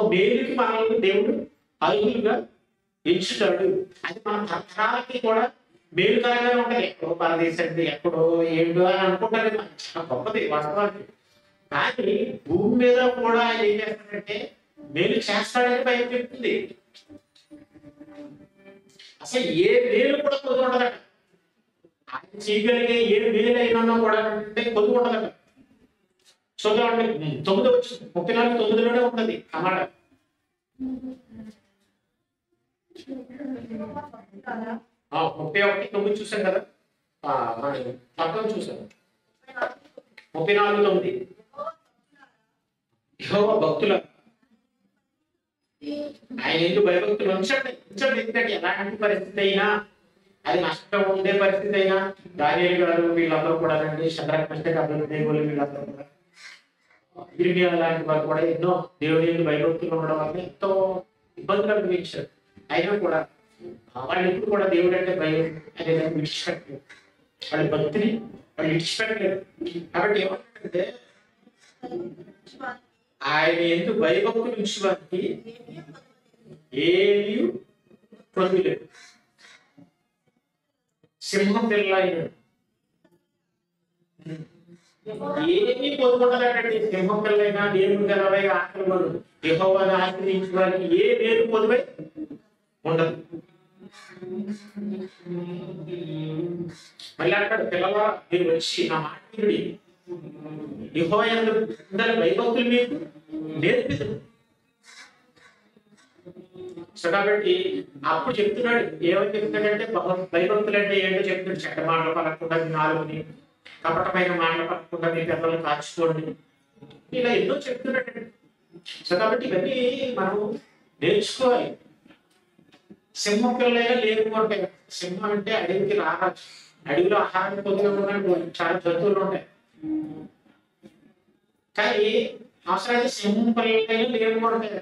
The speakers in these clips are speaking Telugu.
మేలుకి మనల్ని దేవుడు అర్హులుగా ఎంచుతాడు అది మన తరతరాలకి కూడా మేలుకరంగా ఉంటది ఎక్కడో పరదేశండి ఎక్కడో ఏంటో అని అనుకుంటారు ఇది చాలా గొప్పది వాస్తవానికి కానీ భూమి మీద కూడా ఆయన ఏం చేస్తాడంటే మేలు చేస్తాడని భయం చెప్తుంది అసలు ఏ మేలు కూడా పొంది ఉండదట ఆయన చేయగలిగే ఏ మేలు అయినా కూడా అంటే పొంది ఉండదట చూద్దామండి తొమ్మిది వచ్చింది ముప్పై నాలుగు తొమ్మిదిలోనే ఉన్నది అన్నమాట ఆ, ముప్పై ఒకటి తొమ్మిది చూసాం కదా ఆ, మనం పక్కన చూసాం ముప్పై నాలుగు తొమ్మిది యెహోవా భక్తుల ఆయన ఎందుకు భయభక్తులు ఉంచండి ఉంచండి ఎందుకంటే ఎలాంటి పరిస్థితి అయినా అది నష్టం ఉండే పరిస్థితి అయినా దానియలు గారు వీళ్ళందరూ కూడా అండి చంద్రకృష్ణ గారు దేవుళ్ళు వీళ్ళందరూ కూడా ఇరిమియా లాంటి వారు కూడా ఎన్నో దేవుడి నుండి భయభక్తులు ఉండడం వల్ల ఎంతో ఇబ్బందులు అనుభవించారు అయినా కూడా ఆ, వాళ్ళు ఎప్పుడు కూడా దేవుడు అంటే భయం అనేది విడిచిపెట్టలేదు వాళ్ళ భక్తిని వాళ్ళు విడిచిపెట్టలేదు కాబట్టి ఏమంటే ఆయన ఎందుకు భయభక్తులు ఉంచువారికి ఏమీ పొందలేదు సింహం పిల్ల అయినాడు ఏమీ పొందుకుంటాడండి సింహం పిల్లైనా దేవుడు గలవై ఆకలి వాడు యెహోవాను ఆశ్రయించిన వారికి ఏ వేరు పొదువై ఉండదు మళ్ళీ అక్కడ పిల్లల మీరు వచ్చి నా మాట వినుడి యెహోవాయందు ఉండాలి భయభక్తులు మీకు నేర్పిదు సో కాబట్టి అప్పుడు చెప్తున్నాడు ఏమని చెప్తున్నాడంటే భగవ- భయభక్తులు అంటే ఏంటో చెప్తున్నాడు చెడ్డ మాటలు పలకుండా మీ నాలుగుని కపటమైన మాటలు పలకుండా మీ పిల్లల్ని కాచుకోండి ఇలా ఎన్నో చెప్తున్నాడు సో కాబట్టి ఇవన్నీ మనం నేర్చుకోవాలి సింహం పిల్లలైనా లేకుంటే సింహం అంటే అడవికి రావచ్చు అడవిలో ఆహారం పొందడానికి చాలా జంతువులు ఉంటాయి కానీ అవసరమైతే సింహం పిల్లలైనా లేకుంటాయి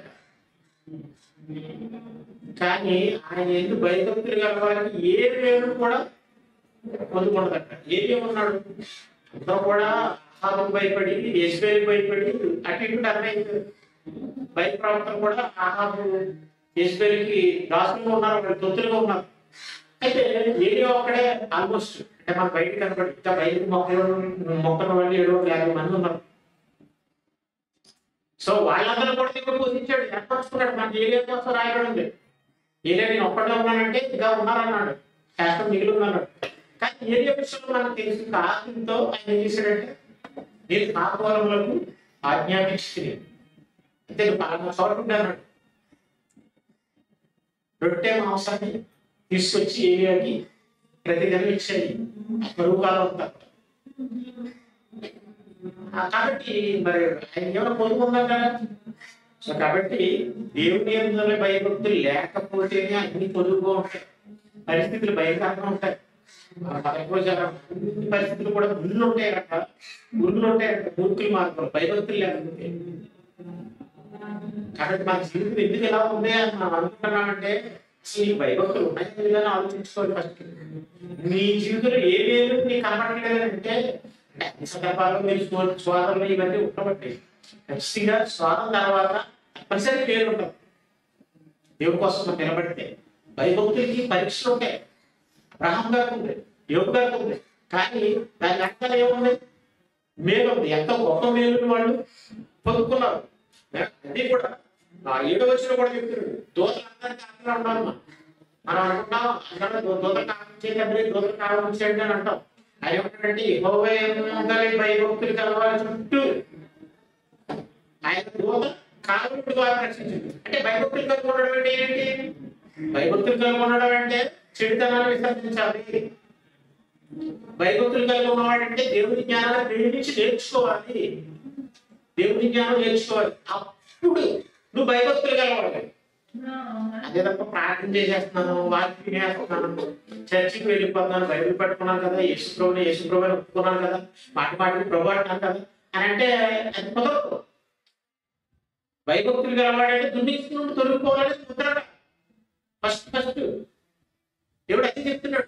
కానీ ఆయన ఎందుకు భయభక్తులు గలవారికి ఏ వేరు కూడా పొందుకుంటదట ఏమి ఉన్నాడు అందరూ కూడా ఆహారం భయపడి యజ్బేలు భయపడి అటు ఇటు అన్నయ్య భయప్రవర్తన కూడా ఆహారం యజ్బేలికి దాసులుగా ఉన్నారు వాళ్ళు తొత్తులుగా ఉన్నారు అయితే ఏరియా ఒక్కడే ఆల్మోస్ట్ అంటే మన బయట కనబడి ఇంకా బయట మొక్కలు మొక్కల వాళ్ళు ఏడు వందల యాభై మంది ఉన్నారు సో వాళ్ళందరూ కూడా ఇక్కడ పోషించాడు ఏర్పరచుకున్నాడు మన ఏరియా కోసం రాయబడి ఉంది ఏరియా నేను ఒక్కడే ఉన్నానంటే ఇంకా ఉన్నారన్నాడు శాస్త్రం మిగిలి ఉన్నాడు కానీ ఏరియా విషయంలో మనకు తెలిసిన ఆత్మతో ఆయన ఏం చేశాడంటే నేను కాపులకు ఆజ్ఞాపించింది అంటే నువ్వు పలానా చోట అన్నాడు రొట్టె మాంసాన్ని తీసుకొచ్చి ఏరియాకి ప్రతి నెల ఇచ్చేది బరువు కాలం అంతా ఆ, కాబట్టి మరి ఆయన ఏమైనా పొందుకున్నాం కదా సో కాబట్టి దేవుని ఎందులో భయభక్తులు లేకపోతేనే అన్ని పొదుగుగా ఉంటాయి పరిస్థితులు భయంకరంగా ఉంటాయి మన పదకోశారం అన్ని పరిస్థితులు కూడా ముళ్ళు ఉంటాయి అక్కడ ముళ్ళు ఉంటాయి అక్కడ మూర్ఖులు మార్గం భయభక్తులు లేకపోతే కాబట్టి మన జీవితం ఎందుకు ఎలా ఉంది అని మనం అనుకుంటున్నామంటే అసలు ఈ భయభక్తులు ఉన్నాయో లేదో అని ఆలోచించుకోవాలి ఫస్ట్ మీ జీవితంలో ఏ వేరు నీకు కనపడలేదంటే అన్ని సందర్భాల్లో మీరు స్వ- స్వాతంత్రం ఇవన్నీ ఉండబట్టి ఖచ్చితంగా స్వాతం తర్వాత తప్పనిసరి పేరు ఉంటుంది దేవుడి కోసం మనం నిలబడితే భయభక్తులకి పరీక్షలు ఉంటాయి అబ్రహం గారికి ఉంది యోగు గారికి ఉంది కానీ దాని వెనకాల ఏముంది మేలు ఉంది ఎంత గొప్ప మేలు వాళ్ళు పొందుకున్నారు అది కూడా ఆ ఏడో వచ్చిన కూడా చెప్తున్నాడు దోతలు అందరికీ అక్కడ ఉండాలి మనం మనం అనుకుంటాం అందరూ దో- దోతలు కావించేటప్పుడు దోతలు కావించేయండి అని అంటాం అది ఏమంటాడంటే యెహోవా ఎందలి భయభక్తులు కలవాలి చుట్టూ ఆయన దూత కాలుడు ద్వారా రక్షించింది అంటే భయభక్తులు కలిగి ఉండడం అంటే ఏంటి భయభక్తులు కలిగి ఉండడం అంటే చెడుతనాన్ని విసర్జించాలి భయభక్తులు కలిగి ఉన్నవాడంటే దేవుని జ్ఞానాన్ని ప్రేమించి నేర్చుకోవాలి దేవుని జ్ఞానం నేర్చుకోవాలి అప్పుడు నువ్వు భయభక్తులు కలవాలి అదే తప్ప ప్రార్థన చేసేస్తున్నాను వాక్యం వినేస్తున్నాను చర్చికి వెళ్ళిపోతున్నాను బైబిల్ పట్టుకున్నాను కదా యేసు ప్రభుని యేసు ప్రభు అని ఒప్పుకున్నాను కదా మాటి మాటికి ప్రభు అంటున్నాను కదా అని అంటే అది కుదరదు భయభక్తులు గలవాడంటే దుర్నీతి నుండి తొలగిపోవాలని కుదరట ఫస్ట్ ఫస్ట్ దేవుడు అదే చెప్తున్నాడు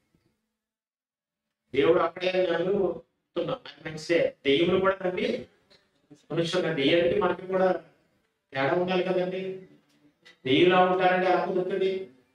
దేవుడు అక్కడే నన్ను చెప్తున్నాం అది మంచిదే దెయ్యములు కూడా నమ్మి మనుషులు దెయ్యానికి మనకి కూడా తేడా ఉండాలి కదండి దెయ్యంలా ఉంటారంటే ఎలా కుదురుతుంది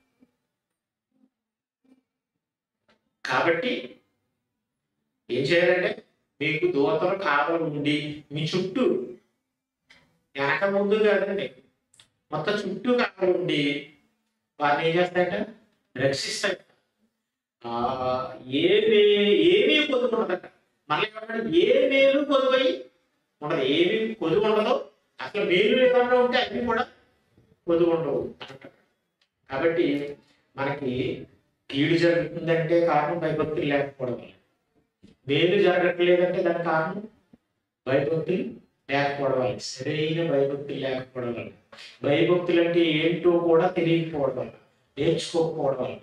కాబట్టి ఏం చేయాలంటే మీకు దూతలు కావలు ఉండి మీ చుట్టూ వెనక ముందు కాదండి మొత్తం చుట్టూ కావలు ఉండి వారిని ఏం చేస్తాయంటే రక్షిస్తాయి ఆ, ఏమి ఏమీ పొదుపు ఉండదట మళ్ళీ ఏమంటాడు ఏ మేలు పొదుపై ఉండదు ఏమి పొదుపు ఉండదు అసలు మేలు ఏమన్నా ఉంటే అన్ని కూడా పొదుపు ఉండవు అంటాడు కాబట్టి మనకి కీడు జరుగుతుందంటే కారణం భయభక్తులు లేకపోవడం వల్ల మేలు జరగట్లేదంటే దానికి కారణం భయభక్తులు లేకపోవడం వల్ల సరైన భయభక్తులు లేకపోవడం వల్ల భయభక్తులు అంటే ఏంటో కూడా తెలియకపోవడం వల్ల నేర్చుకోకపోవడం వల్ల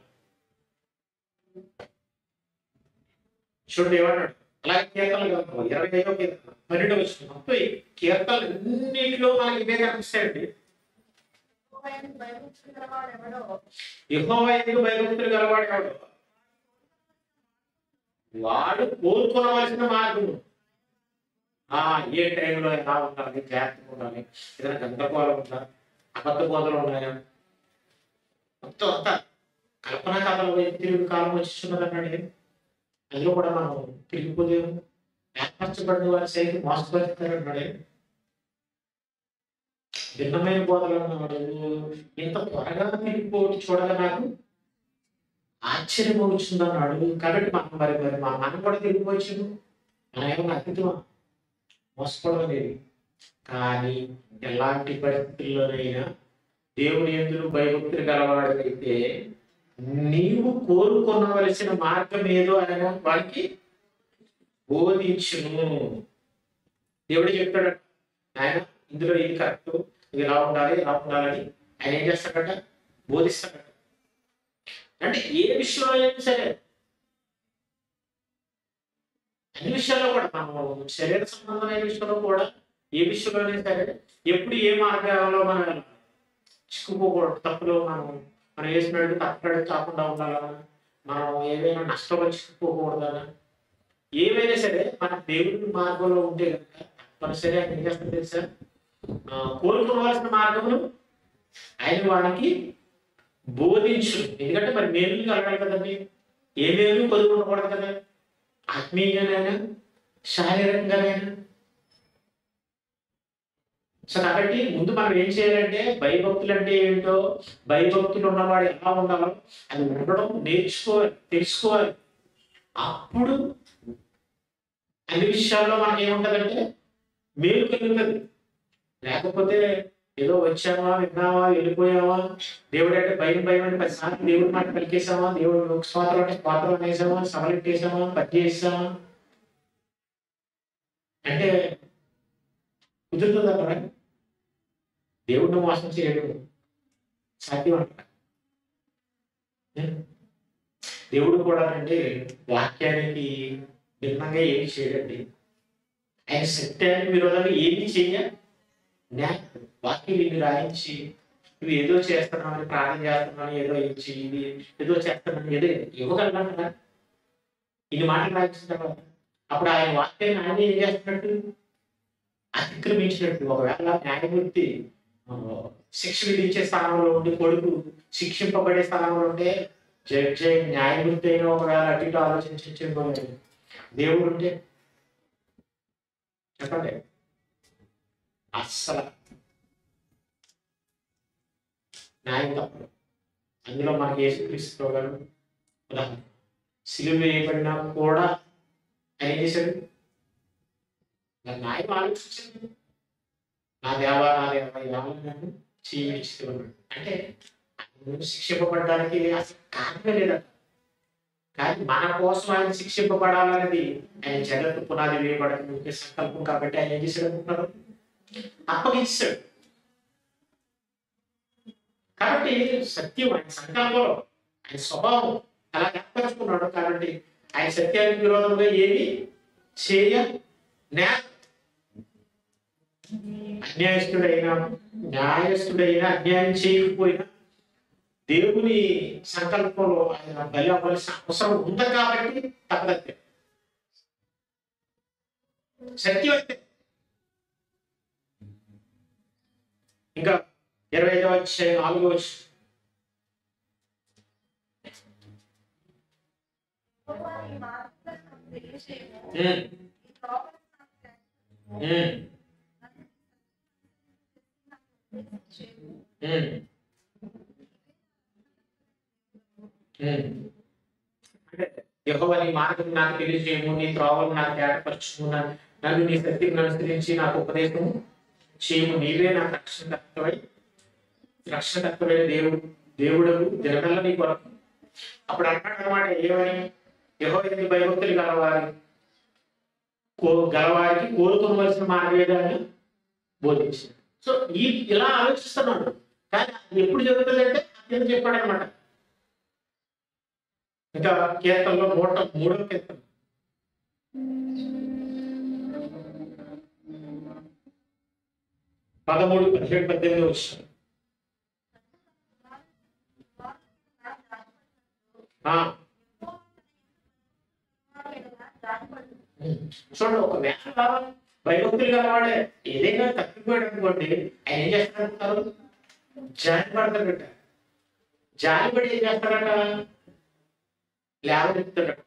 చూడండి ఏమన్నాడు అలాగే కీర్తనలు గ్రంథం ఇరవై ఐదో కీర్తన పన్నెండు వచ్చిన మొత్తం ఈ కీర్తనలు అన్నింటిలో మనకి ఇవే కనిపిస్తాయండి యెహోవా ఎందుకు భయభక్తులు గలవాడు ఎవడు వాడు కోరుకోవలసిన మార్గము ఆ ఏ టైంలో ఎలా ఉండాలి జాగ్రత్తగా ఉండాలి ఏదైనా గందరగోళం ఉందా అబద్ధ బోధలు ఉన్నాయా మొత్తం అంతా కల్పనా కథల వైపు తిరిగి కాలం వచ్చిస్తున్నది అన్నాడు అందులో కూడా మనం తిరిగిపోలేము ఏర్పరచబడిన వారి సైతం మోసపరుస్తారన్నాడు భిన్నమైన బోధలు అన్నాడు ఇంత త్వరగా తిరిగిపోటీ చూడగా నాకు ఆశ్చర్యం వచ్చింది అన్నాడు కాబట్టి మనం మరి మరి మా మనం కూడా తిరిగిపోవచ్చు మనం ఏమన్నా అతిథిమా మోసపోవడం లేదు కానీ ఎలాంటి పరిస్థితుల్లోనైనా దేవుని ఎందుకు భయభక్తులు గలవాడైతే నీవు కోరుకొనవలసిన మార్గం ఏదో ఆయన వారికి బోధించును దేవుడు చెప్తాడు ఆయన ఇందులో ఇది కరెక్ట్ ఇది ఇలా ఉండాలి ఇలా ఉండాలని ఆయన ఏం చేస్తాడట బోధిస్తాడట అంటే ఏ విషయంలో అయినా సరే అన్ని విషయాల్లో కూడా మనం శరీర సంబంధమైన విషయంలో కూడా ఏ విషయంలో అయినా సరే ఎప్పుడు ఏ మార్గాల్లో మనం వెళ్ళాలి. చిక్కుకోకూడదు తప్పులో మనం మనం వేసినట్టు తప్పడు కాకుండా ఉండాలా మనం ఏదైనా నష్టంలో చిక్కుకోకూడదా ఏమైనా సరే మన దేవుడి మార్గంలో ఉంటే కనుక తప్పనిసరి ఆయన ఏం చేస్తుంది తెలుసా ఆ, కోరుకోవాల్సిన మార్గమును ఆయన వాళ్ళకి బోధించు ఎందుకంటే మరి మేలు కలగాలి కదండి ఏ మేలు పొదుపు ఉండకూడదు కదా ఆత్మీయంగానైనా శారీరకంగానైనా సో కాబట్టి ముందు మనం ఏం చేయాలంటే భయభక్తులు అంటే ఏంటో భయభక్తులు ఉన్నవాడు ఎలా ఉండాలో అది ఉండడం నేర్చుకోవాలి తెలుసుకోవాలి అప్పుడు అన్ని విషయాల్లో మనకి ఏముంటదంటే మేలు కలుగుతుంది లేకపోతే ఏదో వచ్చామా విన్నావా వెళ్ళిపోయావా దేవుడు అంటే భయం భయం అని పదిసార్లు దేవుడి మాట పలికేసామా దేవుడు స్వాతం అంటే స్వాతం అనేసామా సవలెట్టేసామా పట్టి చేసామా అంటే కుదురుతుందంటారా దేవుడిని మోసం చేయడం సాధ్యం అంటారా దేవుడు కూడా అంటే వాక్యానికి భిన్నంగా ఏమి చేయడండి ఆయన సత్యానికి విరోధంగా ఏమి చెయ్య న్యాయం వాక్యం నిన్ను రాయించి నువ్వు ఏదో చేస్తున్నావు ప్రార్థన చేస్తున్నావు ఏదో ఇచ్చి ఇది ఏదో చేస్తున్నావు ఏదో ఇవ్వగలరా ఇది మాటలు రాయించిన తర్వాత అప్పుడు ఆయన వాక్యాన్ని ఆయన ఏం చేస్తున్నట్టు అతిక్రమించినట్టు ఒకవేళ న్యాయమూర్తి ఆ, శిక్ష విధించే స్థానంలో ఉండి కొడుకు శిక్షింపబడే స్థానంలో ఉంటే జడ్జి న్యాయమూర్తి అయిన ఒకవేళ అటు ఇటు ఆలోచించబోలేదు దేవుడు ఉంటే చెప్పండి అస్సలు న్యాయం తప్పదు అందులో మనకి యేసుక్రీస్తు గారు ఉదాహరణ సిలువ వేయబడినా కూడా ఆయన ఏం చేశాడు నా న్యాయం ఆలోచించండి నా దేవా నా దేవా ఈ దేవా నన్ను జీవిస్తున్నాడు అంటే ఆయన శిక్షింపబడడానికి అసలు కారణమే లేదట కానీ మన కోసం ఆయన శిక్షింపబడాలనేది ఆయన జగత్తు పునాది వేయబడని ముఖ్య సంకల్పం కాబట్టి ఆయన ఏం చేశాడు అనుకుంటున్నారు అప్పగించాడు కాబట్టి సత్యం ఆయన సంకల్పంలో ఆయన స్వభావం అలా ఏర్పరచుకున్నాడు కాబట్టి ఆయన సత్యానికి విరోధంగా ఏమి చేయ న్యాయ అన్యాయస్తుడైనా న్యాయస్తుడైనా అన్యాయం చేయకపోయినా దేవుని సంకల్పంలో ఆయన బలి అవ్వాల్సిన అవసరం ఉంది కాబట్టి తప్పదంతే సత్యం అయితే ఇంకా ఇరవై ఐదవ వచ్చే నాలుగో వచ్చి యెహోవా నీ మార్గములను నాకు తెలియజేయుము. ఉమ్, నీ త్రోవలను నాకు తెలియజేయుము. ఉమ్, నన్ను ఉపదేశం చేయుము. ఉమ్, ఉమ్. అంటే యెహోవా నీ మార్గం నాకు తెలియజేయము నీ త్రోవలు నాకు ఏర్పరచుము నన్ను నన్ను నీ శక్తిని అనుసరించి నాకు ఉపదేశం చేయము నీవే నాకు రక్షణకర్తవై రక్షణకర్తమైన దేవుడు దేవుడు దినకల్లా నీ కొరకు అప్పుడు అంటాడు అనమాట ఏమని యహో ఎన్ని భయభక్తులు గలవారి కో గలవారికి కోరుకోవలసిన మార్గవేదాన్ని బోధించాడు సో ఈ ఇలా ఆలోచిస్తున్నాడు కానీ అది ఎప్పుడు జరుగుతుందంటే అత్యంత చెప్పాడు అనమాట ఇంకా కీర్తనలో నూట మూడో కీర్తన పదమూడు పదిహేడు పద్దెనిమిది వచ్చిన చూడండి ఒకవేళ భయభక్తులు గలవాడే ఏదైనా తప్పిపోయాడు అనుకోండి ఆయన ఏం చేస్తారంటారు జాలి పడతాడట జాలి పడి ఏం చేస్తాడట లేవనెత్తాడట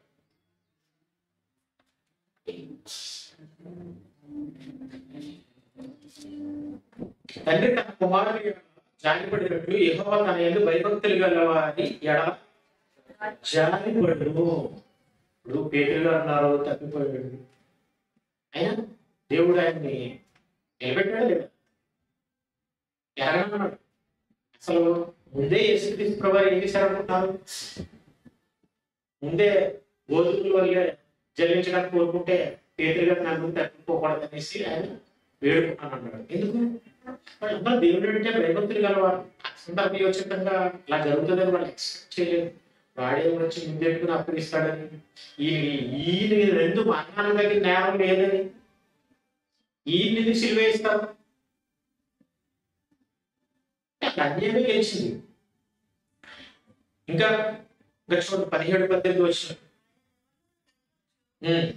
తండ్రి తన కుమారుని జాలిపడినట్టు యెహోవా తన ఎందు భయభక్తులు గలవారి ఎడల జాలిపడు ఇప్పుడు పేదలు అన్నారు తప్పిపోయాడు అయినా దేవుడు ఆయన్ని నిలబెట్టాడు లేదా ఎరగనన్నాడు అసలు ముందే యేసుక్రీస్తు ప్రభు ఏం చేశారనుకుంటున్నారు ముందే గోధుమల వల్ల జల్లించడానికి కోరుకుంటే పేదలు గారు నా ముందు తప్పిపోకూడదు అనేసి ఆయన వేడుకుంటాను అన్నాడు ఎందుకు వాళ్ళందరూ దేవుడు అంటే భయభక్తులు గలవారు సందర్భయోచితంగా ఇలా జరుగుతుందని వాళ్ళు ఎక్స్పెక్ట్ చేయలేదు వాడే వచ్చి ముందెట్టుకుని అప్పగిస్తాడని ఈ ఈయన రెండు మరణాల దగ్గర నేరం లేదని ఈయన్ని సిలివేస్తారు అన్యాయమే గెలిచింది ఇంకా ఇంకా చూడండి పదిహేడు పద్దెనిమిది వచ్చిన ఉమ్.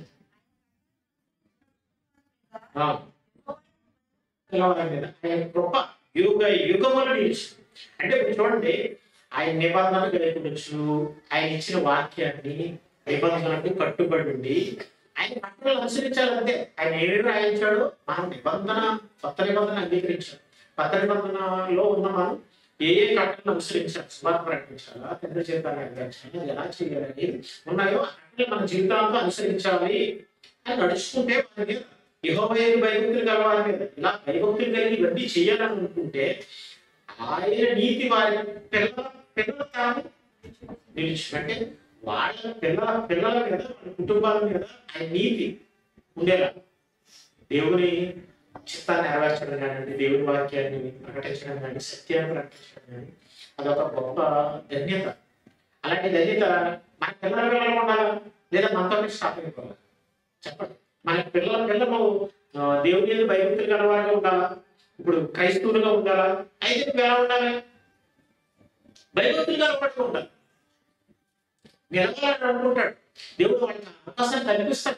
ఆ. తెలవాలి మీద ఆయన కృప యుగ యుగములు నిలిచి అంటే ఇప్పుడు చూడండి ఆయన నిబంధన గైకొనొచ్చు ఆయన ఇచ్చిన వాక్యాన్ని నిబంధనకు కట్టుబడి ఉండి ఆయన కట్టలు అనుసరించాలంటే ఆయన ఏమి రాయించాడో మనం నిబంధన కొత్త నిబంధన అంగీకరించాం కొత్త నిబంధనలో ఉన్న మనం ఏ ఏ కట్టలను అనుసరించాలి సుమారు ప్రకటించాలా తండ్రి చేత నెరవేర్చాలి అది ఎలా చేయాలని ఉన్నాయో ఆ కట్టలు మన జీవితాంతో అనుసరించాలి అని నడుచుకుంటే మన మీద యెహోవాయని భయభక్తులు గలవారి మీద ఇలా భయభక్తులు కలిగి ఇవన్నీ చేయాలని అనుకుంటే ఆయన నీతి వారి పిల్లల పిల్లల తాను నిలిచి అంటే వాళ్ళ పిల్లల పిల్లల మీద వాళ్ళ కుటుంబాల మీద ఆయన నీతి ఉండేలా దేవుని చిత్తాన్ని నెరవేర్చడం కానివ్వండి దేవుని వాక్యాన్ని ప్రకటించడం కానీ సత్యాన్ని ప్రకటించడం కానీ అదొక గొప్ప ధన్యత అలాంటి ధన్యత మన పిల్లల పిల్లలు ఉండాలా లేదా మనతో స్టాప్ అయిపోవాలి చెప్పండి మన పిల్లల పిల్లలు ఆ, దేవుని మీద భయభక్తులు గలవారిగా ఉండాలా ఇప్పుడు క్రైస్తవులుగా ఉండాలా అయితే నువ్వు ఎలా ఉండాలి భయభక్తులు గలవాడిగా ఉండాలి నిలవాలని అనుకుంటాడు దేవుడు వాళ్ళకి అవకాశాన్ని కల్పిస్తాడు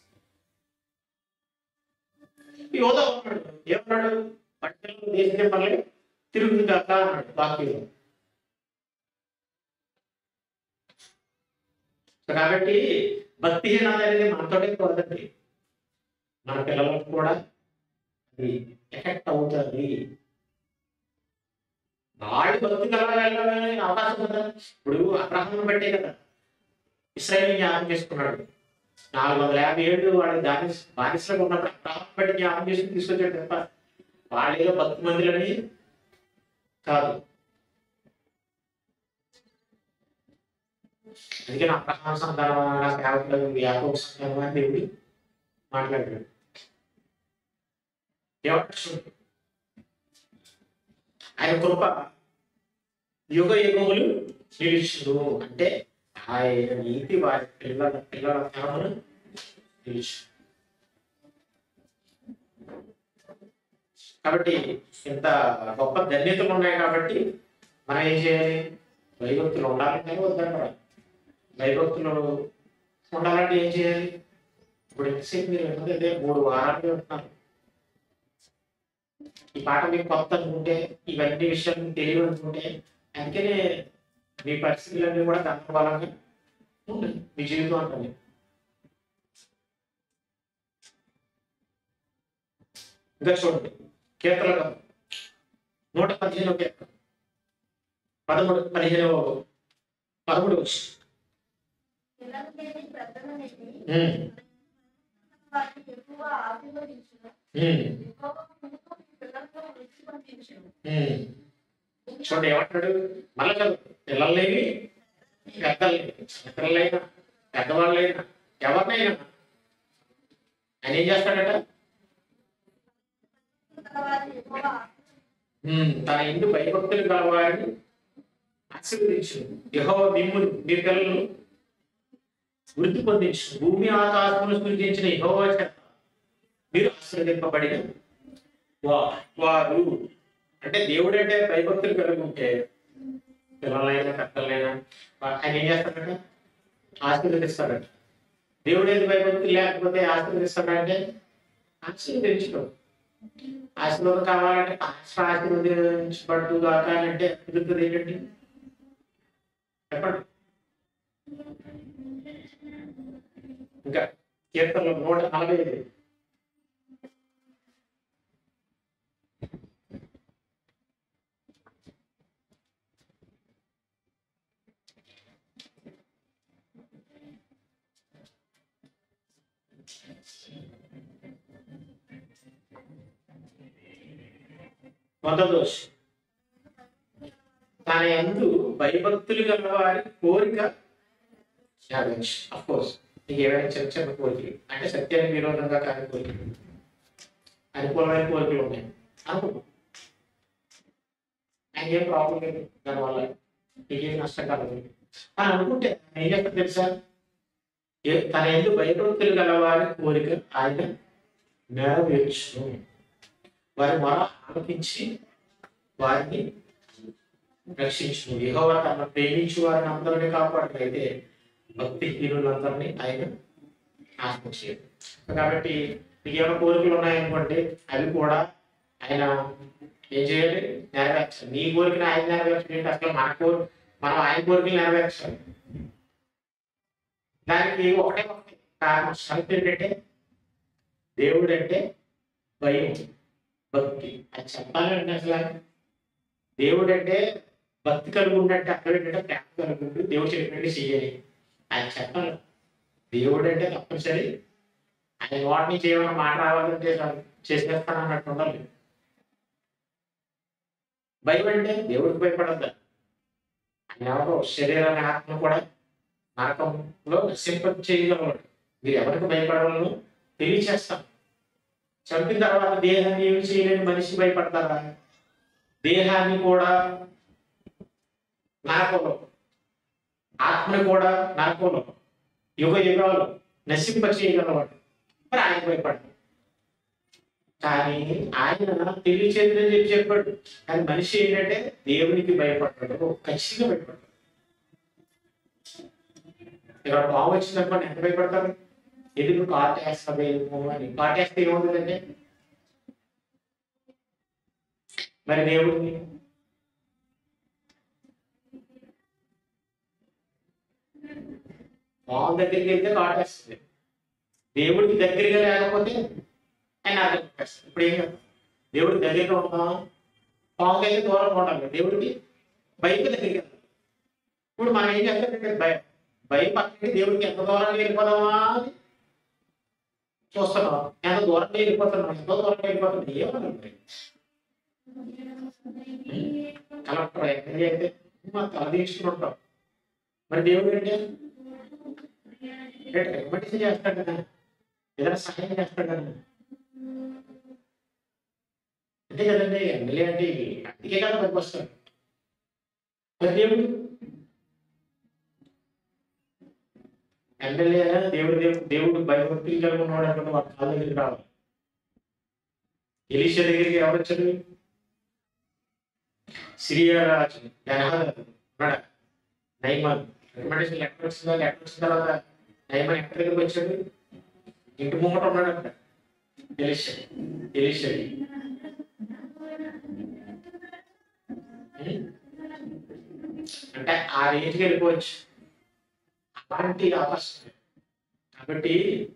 ఈ హోదా ఉన్నాడు ఏమన్నాడు పట్టణంలో దేశం మళ్ళీ తిరుగుతుంది అట్లా అన్నాడు వాక్యంలో సో కాబట్టి భక్తిహీనత అనేది మనతోటే కుదరదండి మన పిల్లలకు కూడా అది ఎఫెక్ట్ అవుతుంది వాళ్ళు భక్తి కలగాలని అవకాశం కదా ఇప్పుడు అబ్రహం బట్టే కదా ఇస్రాయల్ జ్ఞాపకం చేసుకున్నాడు నాలుగు వందల యాభై ఏళ్ళు వాడి దాని బానిసలో ఉన్నప్పుడు అబ్రహం బట్టి జ్ఞాపకం చేసుకుని తీసుకొచ్చాడు తప్ప వాళ్ళు ఏదో భక్తి మందిరని కాదు అందుకని అబ్రహాం సంతానం నా సేవకులు యాకోబు సంతానం అని దేవుడు మాట్లాడాడు ఏమంటారు ఆయన కృప యుగ యుగములు నిలుచును అంటే ఆయన నీతి వారి పిల్లల పిల్లల తరమును నిలుచు కాబట్టి ఇంత గొప్ప ధన్యతలు ఉన్నాయి కాబట్టి మనం ఏం చేయాలి భయభక్తులు ఉండాలంటే వద్దంటారు భయభక్తులు ఉండాలంటే ఏం చేయాలి ఇప్పుడు ఎంతసేపు మీరు విన్నది అదే మూడు వారాలు ఉంటున్నారు ఈ పాట మీకు కొత్త అనుకుంటే ఇవన్నీ విషయాలు మీకు తెలియదు అనుకుంటే అందుకనే మీ పరిస్థితులన్నీ కూడా గందరగోళంగా ఉన్నాయి మీ జీవితం అంటుంది ఇంకా చూడండి కీర్తన గ్రంథం. నూట పదిహేను కీర్తన పదమూడు పదిహేను పదమూడు వచ్చి పిల్లలకేమి పెద్దలనేమి ఉమ్, వారిని ఎక్కువ ఆశీర్వదించును ఉమ్, ఎక్కువ ముందుకు మీ పిల్లలతో వృద్ధి పంపించును ఉమ్. చూడండి ఏమంటాడు మళ్ళా చదువు పిల్లల్లేని పెద్దల్ని చిన్నపిల్లలైనా పెద్దవాళ్ళైనా ఎవరినైనా ఆయన ఏం చేస్తాడట వారిని ఎక్కువ ఉమ్, తన ఇంటి భయభక్తులు గలవారిని ఆశీర్వదించు యహో మిమ్ములు మీ పిల్లలు వృద్ధి పొందించు భూమి ఆకాశములు సృజించిన యహోవా చేత మీరు ఆశీర్వదింపబడిన వా- వారు అంటే దేవుడు అంటే భయభక్తులు కలిగి ఉంటే పిల్లలైనా పెద్దలైనా వా- ఆయన ఏం చేస్తాడట ఆశీర్వదిస్తాడట దేవుడు ఏది భయభక్తులు లేకపోతే ఆశీర్వదిస్తాడంటే ఆశీర్వదించడం ఆశీర్వాదం కావాలంటే ఆశ ఆశీర్వదించబడ్డు కాక అంటే కుదురుతుంది ఏంటండి చెప్పండి ఇంకా కీర్తనలు నూట నలభై ఐదు మొదదోష్ తన ఎందు భయభక్తులు గల వారి కోరిక అఫ్ కోర్స్ నీకు ఏమైనా చిన్న చిన్న కోరికలు అంటే సత్యానికి విరోధంగా కాని కోరికలు అనుకూలమైన కోరికలు ఉన్నాయి అనుకో ఆయన ఏం ప్రాబ్లం లేదు దానివల్ల నీకేం నష్టం కలదు అని అనుకుంటే ఆయన ఏం చేస్తారు తెలుసా ఏ- తన ఎందు భయభక్తులు గల వారి కోరిక ఆయన నెరవేర్చును వారి మొర ఆలకించి వారిని రక్షించు యెహోవా తన ప్రేమించు వారిని అందరినీ కాపాడుతైతే భక్తి హీనులందరినీ ఆయన నాశనం చేయడు కాబట్టి మీకు ఏమైనా కోరికలు ఉన్నాయనుకోండి అవి కూడా ఆయన ఏం చేయాలి నెరవేర్చాలి నీ కోరికను ఆయన నెరవేర్చడం ఏంటి అసలు మన కోరి మనం ఆయన కోరికలు నెరవేర్చాలి దానికి ఒకటే ఒకటి కారణం షరతు ఏంటంటే దేవుడు అంటే భయం భక్తి అది చెప్పాలంటే అసలు దేవుడు అంటే భక్తి కలిగి ఉన్నట్టు అక్కడ ఏంటంటే ప్రేమ కలిగి ఉండి దేవుడు చెప్పినట్టు చేయాలి ఆయన చెప్పాలి దేవుడు అంటే తప్పనిసరి ఆయన నోటి నుంచి ఏమైనా మాట రావాలంటే చాలు, చేసేస్తాను అన్నట్టు ఉండాలి భయం అంటే దేవుడికి భయపడద్దా ఆయన ఎవరో శరీరాన్ని ఆత్మ కూడా నరకంలో నశింప చేయగలవాడు మీరు ఎవరికి భయపడవాలను తెలియచేస్తాం చంపిన తర్వాత దేహాన్ని ఏమి చేయలేని మనిషి భయపడతారా దేహాన్ని కూడా నరకంలో ఆత్మని కూడా నరకంలో యుగ యుగాలు నశింప చేయగలవాడు మరి ఆయన భయపడ్డాడు కానీ ఆయన తెలియచేదని చెప్పి చెప్పాడు కానీ మనిషి ఏంటంటే దేవునికి భయపడ్డాడు ఖచ్చితంగా భయపడ్డాడు ఇక్కడ పాము వచ్చిందనుకోండి ఎంత భయపడతారు ఎదురు కాటేస్తావేమో అని కాటేస్తే ఏమవుతుందంటే మరి దేవుడిని పాము దగ్గరికి వెళ్తే కాటేస్తుంది దేవుడికి దగ్గరగా లేకపోతే ఆయన అర్థం చెప్పేస్తాడు ఇప్పుడు ఏం చేద్దాం దేవుడికి దగ్గరగా ఉంటాం పాముకి అయితే దూరంగా ఉండాలి దేవుడికి బయట దగ్గరికి వెళ్తాం ఇప్పుడు మనం ఏం చేస్తామంటే భయం భయం పక్కకి దేవుడికి ఎంత దూరంగా వెళ్ళిపోదామా అని చూస్తున్నాం ఎంత దూరంగా వెళ్ళిపోతున్నాం ఎంతో దూరంగా వెళ్ళిపోతున్నాం ఏమన్నా మరి కలెక్టర్ ఎక్కడికి అయితే మా తల తీసుకుంటాం మరి దేవుడు ఏంటి రికమెండేషన్ చేస్తాడు కదా ఏదైనా సహాయం చేస్తాడు కదా అంతే కదండి ఎమ్మెల్యే అంటే అందుకే కదా పనికి వస్తాడు మరి దేవుడు ఎమ్మెల్యే దేవుడు దేవుడు దేవుడు భయభక్తులు కలిగి ఉన్నాడు అనుకుంటే వాడు కాళ్ళ దగ్గరికి రావాలి ఎలీషా దగ్గరికి ఎవరు వచ్చారు సిరియా రాజు జనహాద్ ఉన్నాడు నైమాన్ రికమెండేషన్ లెటర్ వచ్చిందా లెటర్ వచ్చిన తర్వాత నైమాన్ ఎక్కడ దగ్గరికి వచ్చాడు ఇంటి ముంగట ఉన్నాడు అక్కడ ఎలీషా ఎలీషా ఉం? అంటే ఆ రేంజ్కి వెళ్ళిపోవచ్చు అలాంటి అవకాశం కాబట్టి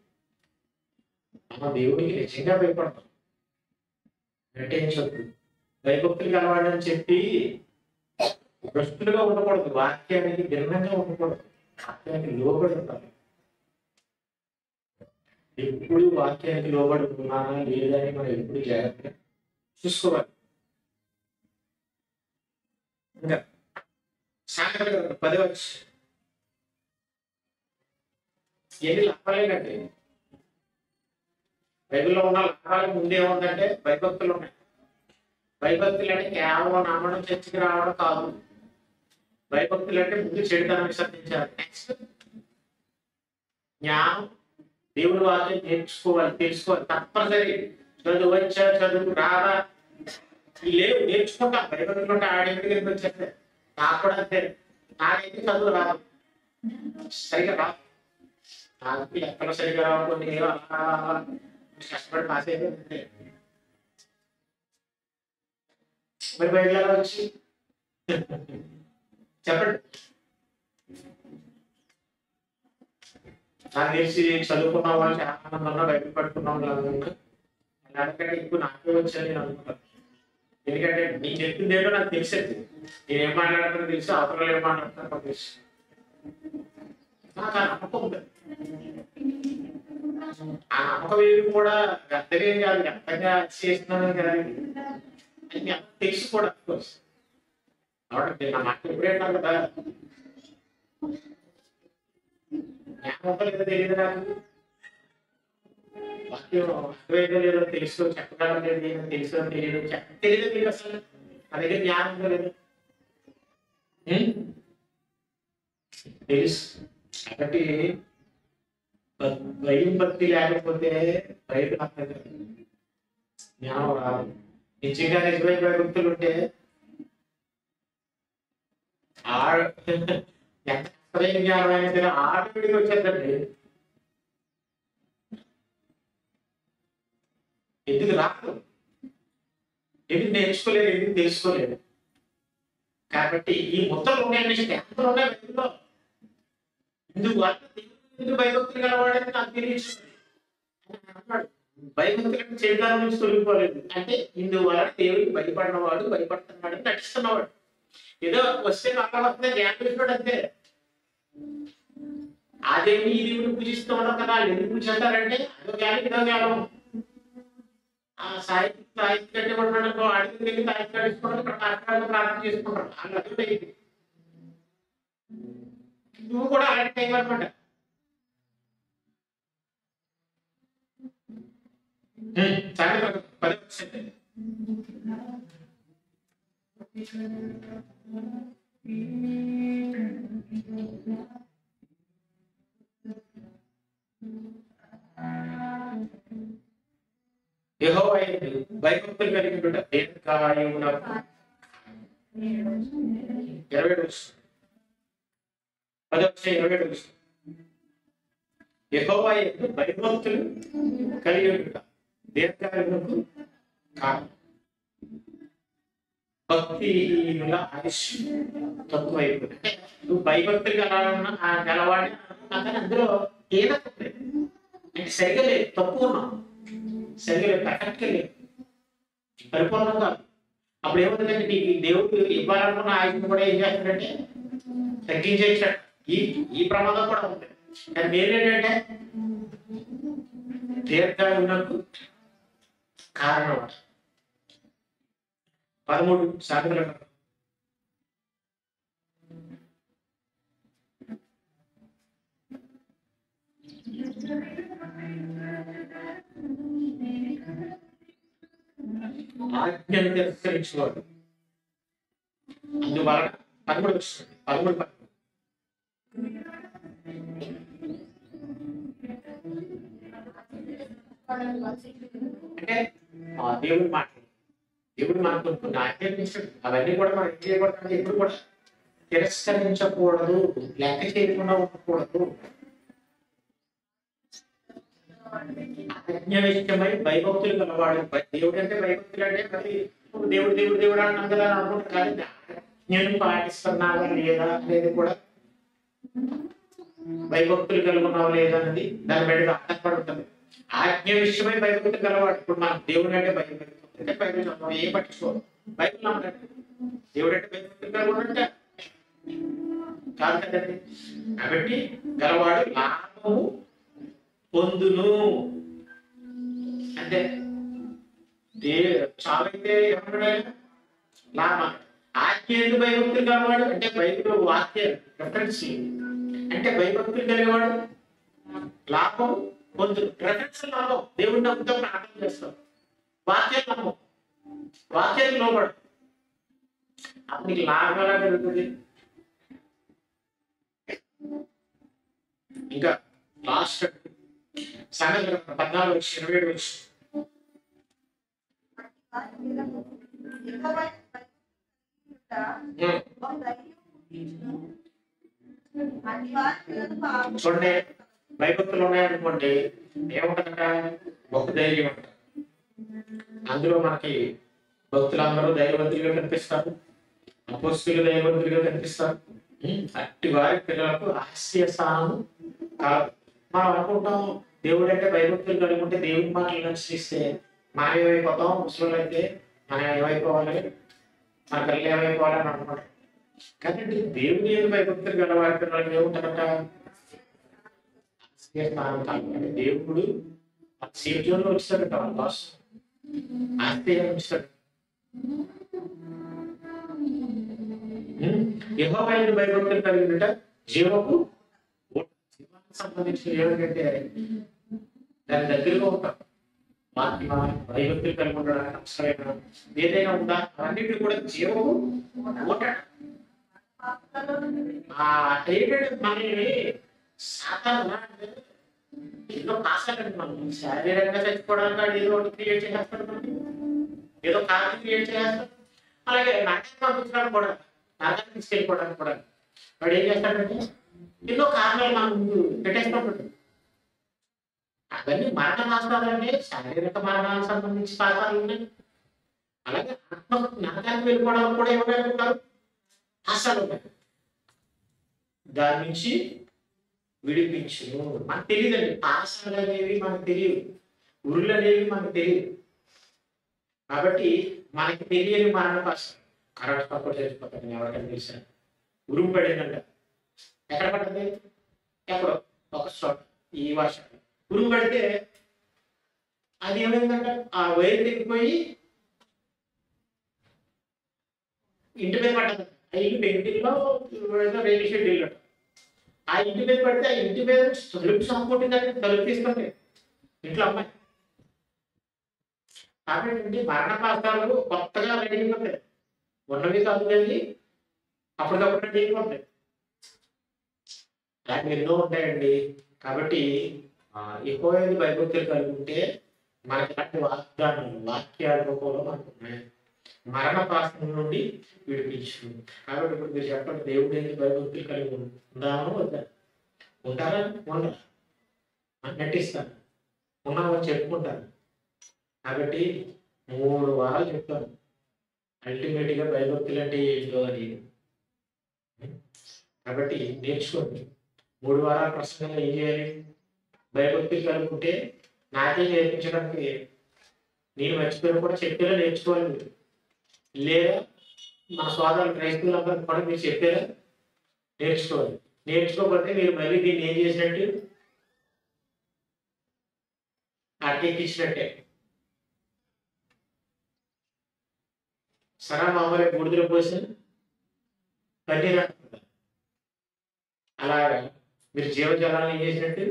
మన దేవుడికి నిజంగా భయపడతాం నటించద్దు భయభక్తులు కలవాడని చెప్పి భ్రష్టులుగా ఉండకూడదు వాక్యానికి భిన్నంగా ఉండకూడదు వాక్యానికి లోబడి ఉండాలి ఎప్పుడు వాక్యానికి లోబడి ఉన్నానా లేదా అని మనం ఎప్పుడు జాగ్రత్తగా చూసుకోవాలి ఇంకా సాయంత్రం పది వచ్చి ఎన్ని లాభాలేనండి బైబిల్లో ఉన్న లాభాలు ముందే ఉందంటే భయభక్తులు ఉన్నాయి భయభక్తులు అంటే కేవలం నమ్మడం చర్చికి రావడం కాదు భయభక్తులు అంటే ముందు చెడుతనం విసర్జించాలి నెక్స్ట్ జ్ఞానం దేవుడి వాక్యం నేర్చుకోవాలి తెలుసుకోవాలి తప్పనిసరి చదువు వచ్చా చదువు రాదా ఈ లేవు నేర్చుకుంటా భయభక్తులు ఉంటే ఆడేమిటికి వచ్చేస్తే నాకు కూడా అంతే నాకైతే చదువు రాదు సరిగా రాదు నాకు ఎక్కడ సరిగా రావు కొన్ని ఏవో అలా అలా కష్టపడి పాస్ అయిపోయింది మరి బయట ఎలా వచ్చి చెప్పండి నాకు తెలిసి చదువుకున్న వాళ్ళు చాలా మంది ఉన్నా బయట పట్టుకున్న వాళ్ళు ఉన్నారు అలాంటికంటే ఎక్కువ నాకే వచ్చాయని నేను అనుకుంటాను ఎందుకంటే నీకు చెప్పింది ఏంటో నాకు తెలిసేది నేను ఏం మాట్లాడుతున్నా తెలుసు అవతల ఏం మాట్లాడుతున్నా తెలుసు నాకు ఆ నమ్మకం ఉంది ఆ నమ్మకం ఏది కూడా వ్యర్థమేం కాదు వ్యర్థంగా చేస్తున్నాను కాదు అది మీ అందరికీ తెలుసు కూడా కోర్స్ కాబట్టి నా మాట ఎప్పుడేంటాను కదా జ్ఞానం ఉందో లేదో తెలియదు నాకు వాక్యం అర్థమైందో లేదో తెలుసు చెప్పగలం లేదు ఏదో తెలుసు అని తెలియదు చెప్ప- తెలియదు తెలియదు అసలు నా దగ్గర జ్ఞానం ఉందో లేదో ఉం? తెలుసు కాబట్టి భ- భయం భక్తి లేకపోతే బయట అర్థం కాదు. జ్ఞానం రాదు నిజంగా నిజమైన భయభక్తులు ఉంటే ఆడ ఎంత కష్టమైన జ్ఞానం అయినా సరే ఆటోమేటిక్గా వచ్చేద్దండి ఎందుకు రాదు ఎందుకు నేర్చుకోలేదు ఎందుకు తెలుసుకోలేదు కాబట్టి ఈ ముద్దలు ఉన్నాయండి ఎంత ఉన్నాయి బైబిల్లో ఇందుకు ఎందుకు భయభక్తులు కలవాడని నాకు తెలియదు అన్నాడు భయభక్తులు అంటే చేయడానికి నుంచి తొలగిపోలేదు అంటే ఇందువలన దేవుడికి భయపడినవాడు భయపడుతున్నాడు అని నటిస్తున్నవాడు ఏదో వస్తే అక్కడ వస్తే జ్ఞానం చేసినాడు అంతే ఆ దేవుని ఈ దేవుని పూజిస్తూ ఉండరు కదా వాళ్ళు ఎందుకు పూజిస్తారంటే అదో జ్ఞానం ఇదో జ్ఞానం ఆ సాహిత్య సాహిత్య కట్టబడినట్టు అడిగి వెళ్ళి సాహిత్య కట్టించుకుంటారు ఇక్కడ కాకినాడలో ప్రార్థన చేసుకుంటారు వాళ్ళు అదే అయింది నువ్వు కూడా అలాంటి టైం అనమాట సాయంత్రం పది వచ్చింది యెహోవా యందు భయభక్తులు కలిగి ఉండుట దీర్ఘాయువునకు ఇరవై ఏడు వస్తుంది పది వచ్చే ఇరవై ఏడు వస్తుంది యెహోవా యందు భయభక్తులు కలిగి ఉండుట దీర్ఘాయువునకు కారణం భక్తిహీనుల ఆయుష్ తక్కువైపోయింది అంటే నువ్వు భయభక్తులు గలవాడిన గలవాడి కానీ అందులో ఏదో ఉంది అంటే సరిగా లేదు తక్కువ ఉన్నావు సరిగా లేదు పర్ఫెక్ట్గా లేదు పరిపూర్ణం కాదు అప్పుడు ఏమవుతుందంటే నీకు ఈ దేవుడు ఇవ్వాలనుకున్న ఆయుష్ని కూడా ఏం చేస్తాడంటే తగ్గించేసాడు ఈ ఈ ప్రమాదం కూడా ఉంది కానీ మెయిన్ ఏంటంటే దీర్ఘాయునకు కారణం అంట పదమూడు సాధనలు ఆజ్ఞను తిరస్కరించేవాడు అందువలన పదమూడు వస్తుంది పదమూడు పదమూడు అంటే ఆ దేవుడి మాట దేవుడు మనకు కొన్ని ఆజ్ఞాపించాడు అవన్నీ కూడా మనం ఏం చేయకూడదు ఎప్పుడు కూడా తిరస్కరించకూడదు లెక్క చేయకుండా ఉండకూడదు ఆజ్ఞ విషయమై భయభక్తులు గలవాడు భయ- దేవుడు అంటే భయభక్తులు అంటే మరి దేవుడు దేవుడు దేవుడు అంటాం కదా అని అనుకుంటారు కానీ నేను పాటిస్తున్నావా లేదా అనేది కూడా భయభక్తులు కలిగి ఉన్నావా లేదా అనేది దాని మీద ఆధారపడి ఉంటుంది ఆజ్ఞ విషయమై భయభక్తులు కలవాడు ఇప్పుడు మనం దేవుడు అంటే భయభక్తులు అంటే బైబిల్ చదవం, ఏం పట్టించుకోవాలి బైబిల్ నమ్మకండి దేవుడు అంటే భయభక్తులు కలిగి ఉన్నట్టే కాదు కదండి కాబట్టి గలవాడు లాభము పొందును అంటే దే చావైతే ఏమన్నాడు లాభం ఆజ్ఞ ఎందుకు భయభక్తులు కలవాడు అంటే బైబిల్ వాక్య రెఫరెన్స్ అంటే భయభక్తులు కలిగేవాడు లాభం పొందును రెఫరెన్స్ లాభం దేవుడిని నమ్ముతాం ప్రార్థన చేస్తాం వాక్యం నమ్మం వాక్యానికి లోపడు అప్పుడు నీకు లాభం ఎలా జరుగుతుంది ఇంకా లాస్ట్ సంగతి పద్నాలుగు వచ్చి ఇరవై ఏడు వచ్చి చూడండి భయభక్తులు ఉన్నాయనుకోండి ఏముంటుందట ఒక ధైర్యం అంట అందులో మనకి భక్తులందరూ ధైర్యవంతులుగా కనిపిస్తారు అపోస్తులు ధైర్యవంతులుగా కనిపిస్తారు ఉం? అట్టి వారి పిల్లలకు రహస్య స్థానం కాదు మనం అనుకుంటాం దేవుడు అంటే భయభక్తులు కలిగి ఉంటే దేవుడి మాటలు అనుసరిస్తే మనం ఏమైపోతాం ముసలు అయితే మనం ఏమైపోవాలి మన పిల్లలు ఏమైపోవాలని అనుకుంటాం కానీ దేవుడి యొక్క భయభక్తులు గల వారి పిల్లలకి ఏముంటారట రహస్య స్థానం కాదు అంటే దేవుడు సేఫ్ జోన్ లో వచ్చాడట వాళ్ళ బాస్ ఆస్తిగా ఉంచుతాడు యహోవైన భయభక్తులు కలిగినట జీవకు ఓట. జీవానికి సంబంధించిన ఏమిటంటే దాని దగ్గరగా ఉంటాం వాటి భయభక్తులు కలిగి ఉండడానికి అవసరమైన ఏదైనా ఉందా అన్నిటి కూడా జీవము ఓట ఆ ఏంటంటే మనల్ని సాధారణ అంటే ఏదో కాసాలండి మనం శారీరకంగా చచ్చిపోవడానికి వాడు ఏదో ఒకటి క్రియేట్ చేసేస్తాడు మనకి. ఏదో కారణం క్రియేట్ చేస్తాడు అలాగే నాటకం పంపించడానికి కూడా నాటకం తీసుకెళ్ళిపోవడానికి కూడా వాడు ఏం చేస్తాడంటే ఎన్నో కారణాలు మన ముందు పెట్టేసినప్పుడు అవన్నీ మరణ పాతాలంటే శారీరక మరణాలకు సంబంధించి పాతాలు ఉన్నాయి అలాగే ఆత్మ నరకానికి వెళ్ళిపోవడానికి కూడా ఏమైనా ఆశలు ఉన్నాయి దాని నుంచి విడిపించును మనకు తెలియదండి పాసాలు అనేవి మనకు తెలియదు ఉరులు అనేవి మనకు తెలియదు కాబట్టి మనకి తెలియని మరణ పాస కరెక్ట్ తక్కువ చచ్చిపోతాను ఎవరికైనా తెలుసా ఉరుము పడిందంట ఎక్కడ పడ్డది ఎక్కడో ఒక చోట ఈ వర్షం ఉరుము పడితే అది ఏమైందంట ఆ వైర్ తెగిపోయి ఇంటి మీద పడ్డది ఆ ఇల్లు పెయింటింగ్లో ఏదో రైలు షెడ్ ఇల్లు అంట. ఆ ఇంటి మీద పడితే ఆ ఇంటి మీద తలుపు సంపూర్ణంగా తలుపు తీసుకుంటే ఇంట్లో అమ్మాయి కాబట్టి మరణ పాత్రలు కొత్తగా రెడీ అయిపోతాయి ఉన్నవి కాదు కానీ అప్పటికప్పుడు రెడీ అయిపోతాయి అలాంటివి ఎన్నో ఉంటాయండి కాబట్టి ఎక్కువ భయభక్తులు కలిగి ఉంటే మనకి ఇలాంటి వాగ్దానాలు వాక్యాల రూపంలో మనకు ఉన్నాయి మరణ పాత్ర నుండి విడిపించు కాబట్టి ఇప్పుడు మీరు చెప్పండి దేవుడు ఏంటి భయభక్తులు కలిగి ఉందామో వద్దా ఉంటారా ఉండరా అని నటిస్తాను ఉన్నామని చెప్పుకుంటాను కాబట్టి మూడు వారాలు చెప్తాను అల్టిమేట్ గా భయభక్తులు అంటే ఏంటో అని కాబట్టి నేర్చుకోండి మూడు వారాల ప్రసంగంలో ఏం చేయాలి భయభక్తులు కలుగుకుంటే నాకే నేర్పించడానికి నేను మర్చిపోయిన కూడా చెప్పేలా నేర్చుకోవాలి మీరు. లేదా మన సోదరులు క్రైస్తవులందరూ కూడా మీరు చెప్పారా నేర్చుకోవాలి నేర్చుకోకపోతే మీరు మళ్ళీ దీన్ని ఏం చేసినట్టు అట్టెక్కించినట్టే సరా మామూలుగా బూడిదలో పోసి పన్నీర్ అంటున్నారు అలాగా మీరు జీవజలాలను ఏం చేసినట్టు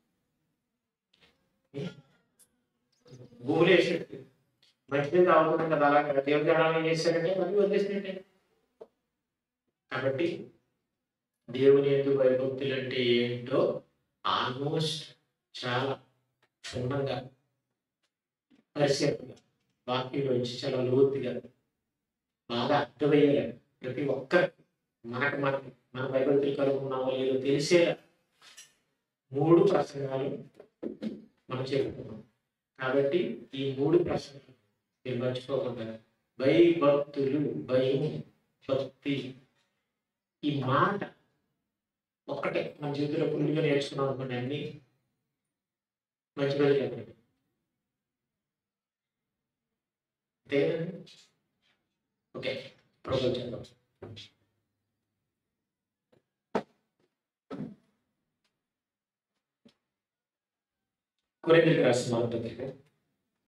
భూమిలో వేసినట్టు మంచిది తాగుతున్నాం కదా అలాగా జీవజలాలను ఏం చేశారంటే మరి వదిలేసినట్టే కాబట్టి దేవుని ఎందుకు భయభక్తులు అంటే ఏంటో ఆల్మోస్ట్ చాలా క్షుణ్ణంగా పరిశీలనగా వాక్యంలో నుంచి చాలా లోతుగా బాగా అర్థమయ్యేలా ప్రతి ఒక్కరు మనకు మనకి మన భయభక్తులు కలుగున్నామో లేదో తెలిసేలా మూడు ప్రసంగాలు మనం చెప్పుకున్నాం కాబట్టి ఈ మూడు ప్రసంగాలు మీరు మర్చిపోకుండా భయభక్తులు భయం భక్తి ఈ మాట ఒక్కటే మన జీవితంలో పుల్లిగా నేర్చుకున్నాం అనుకోండి అన్ని మంచి రోజులు చెప్పండి అంతేనండి ఓకే ప్రభుత్వం చేద్దాం కొరింథీయులకు రాసిన మొదటి పత్రిక